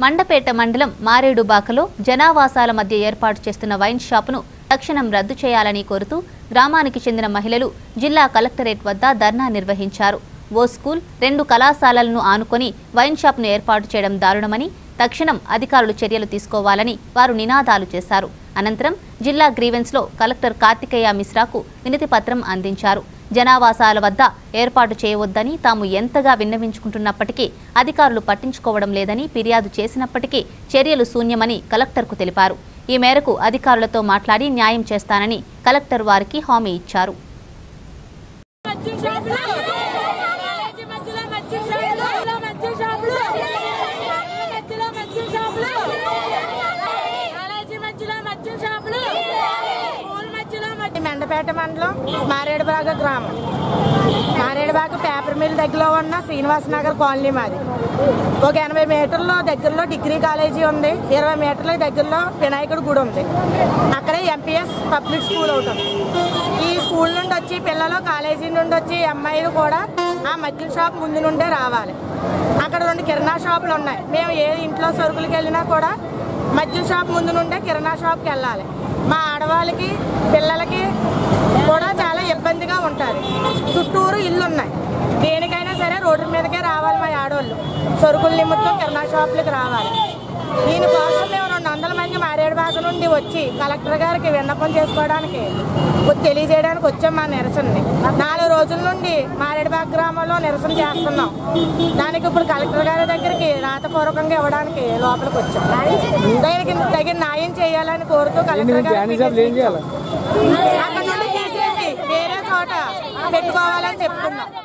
మండపేట మండలం మారేడుబాకలో జనావాసాల మధ్య ఏర్పాటు చేస్తున్న వైన్ షాపును తక్షణం రద్దు చేయాలని కోరుతూ గ్రామానికి చెందిన మహిళలు జిల్లా కలెక్టరేట్ వద్ద ధర్నా నిర్వహించారు ఓ స్కూల్ రెండు కళాశాలలను ఆనుకొని వైన్ షాప్ను ఏర్పాటు చేయడం దారుణమని తక్షణం అధికారులు చర్యలు తీసుకోవాలని వారు నినాదాలు చేశారు అనంతరం జిల్లా గ్రీవెన్స్లో కలెక్టర్ కార్తికేయ మిశ్రాకు వినతి పత్రం అందించారు జనావాసాల వద్ద ఏర్పాటు చేయవద్దని తాము ఎంతగా విన్నవించుకుంటున్నప్పటికీ అధికారులు పట్టించుకోవడం లేదని ఫిర్యాదు చేసినప్పటికీ చర్యలు శూన్యమని కలెక్టర్కు తెలిపారు ఈ మేరకు అధికారులతో మాట్లాడి న్యాయం చేస్తానని కలెక్టర్ వారికి హామీ ఇచ్చారు మద్యం షాపులు కాలేజీ మధ్యలో మద్యం షాపులు మద్యం షాపులు మధ్యలో మద్యం షాపులు కాలేజీ మధ్యలో మద్యం షాపులు స్కూల్ మధ్యలో మద్యం మెండపేట మండలం మారేడుబాగ గ్రామం మారేడుబాగ పేపర్ మిల్ దగ్గరలో ఉన్న శ్రీనివాస నగర్ కాలనీ మాది ఒక ఎనభై మీటర్ల దగ్గరలో డిగ్రీ కాలేజీ ఉంది ఇరవై మీటర్ల దగ్గరలో వినాయకుడి గుడి ఉంది అక్కడే ఎంపీఎస్ పబ్లిక్ స్కూల్ ఒకటి ఉంది ఈ స్కూల్ నుండి వచ్చి పిల్లలు కాలేజీ నుండి వచ్చి అమ్మాయిలు కూడా ఆ మద్యం షాప్ ముందు నుండే రావాలి అక్కడ రెండు కిరాణా షాపులు ఉన్నాయి మేము ఏ ఇంట్లో సరుకులకి వెళ్ళినా కూడా మద్యం షాప్ ముందు నుండే కిరాణా షాప్కి వెళ్ళాలి మా ఆడవాళ్ళకి పిల్లలకి కూడా చాలా ఇబ్బందిగా ఉంటుంది చుట్టూరు ఇల్లు ఉన్నాయి దేనికైనా సరే రోడ్డు మీదకే రావాలి మా ఆడవాళ్ళు సరుకుల నిమిత్తం కిరాణా షాపులకు రావాలి దీనికోసం మేము రెండు వందల మంది మారేడుబాగ నుండి వచ్చి కలెక్టర్ గారికి విన్నపం చేసుకోవడానికి వచ్చి తెలియజేయడానికి వచ్చాం మా నిరసనని నాలుగు రోజుల నుండి మారేడుబాగ గ్రామంలో నిరసన చేస్తున్నాం దానికి ఇప్పుడు కలెక్టర్ గారి దగ్గరికి రాతపూర్వకంగా ఇవ్వడానికి లోపలికి వచ్చాం దానికి తగిన న్యాయం చేయాలని కోరుతూ కలెక్టర్ గారికి అక్కడ నుండి తీసేసి వేరే చోట పెట్టుకోవాలని చెప్తున్నాం